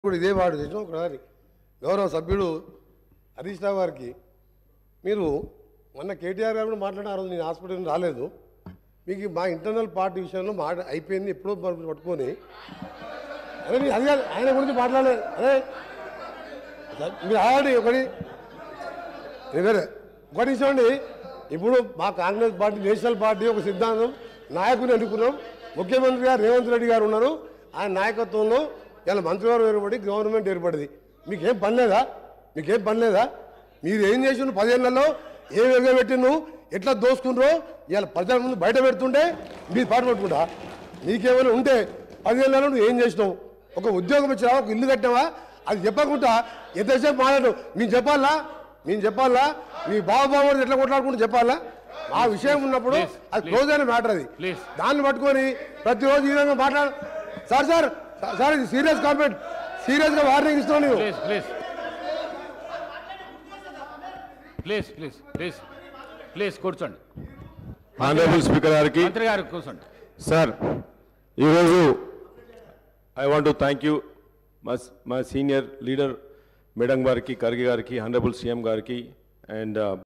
ఇప్పుడు ఇదే వాడు చేసిన ఒకసారి గౌరవ సభ్యుడు హరీష్ రావు గారికి మీరు మొన్న కేటీఆర్ గారు కూడా మాట్లాడిన ఆ రోజు నేను హాస్పిటల్ నుంచి రాలేదు మీకు మా ఇంటర్నల్ పార్టీ విషయంలో మాట అయిపోయింది ఎప్పుడో మనం పట్టుకొని అదే మీరు అది కాదు ఆయన గురించి మాట్లాడలేదు అదే మీరు ఆగండి ఒకటి ఇది వేరే ఒకటి ఇచ్చండి ఇప్పుడు మా కాంగ్రెస్ పార్టీ నేషనల్ పార్టీ ఒక సిద్ధాంతం నాయకుని ఎన్నుకున్నాం ముఖ్యమంత్రి గారు రేవంత్ రెడ్డి గారు ఉన్నారు ఆయన నాయకత్వంలో ఇలా మంత్రివారు ఏర్పడి గవర్నమెంట్ ఏర్పడింది మీకేం పని లేదా మీకేం పని లేదా మీరు ఏం చేసిండ్రు పదేళ్లలో ఏ వేగ పెట్టిండ్రు ఎట్లా దోసుకుండ్రో ఇవాళ ప్రజల ముందు బయట పెడుతుంటే మీరు పాటు పట్టుకుంటా నీకేమైనా ఉంటే పదిహేనులలో నువ్వు ఏం చేసినావు ఒక ఉద్యోగం ఇచ్చినావా ఒక ఇల్లు కట్టావా అది చెప్పకుండా ఎంతసేపు మాట్లాడు మేము చెప్పాలా మేము చెప్పాలా మీ బాబు ఎట్లా కొట్లాడుకుంటూ చెప్పాలా ఆ విషయం ఉన్నప్పుడు Please, అది please. క్లోజ్ అయిన మ్యాటర్ అది Please. దాన్ని పట్టుకొని ప్రతిరోజు ఈ విధంగా మాట్లాడు సార్ సార్ సార్ ఇది సీరియస్ కామెంట్ సీరియస్ గా వార్నింగ్ ఇస్తున్నాను నేను please please please please please please కూర్చోండి ఆనరబుల్ స్పీకర్ గారికి మంత్రి గారు కూర్చోండి సార్ ఈరోజు I want to thank you మా మా సీనియర్ లీడర్ మేడం గారికి ఖర్గే గారికి హనరబుల్ సీఎం గారికి అండ్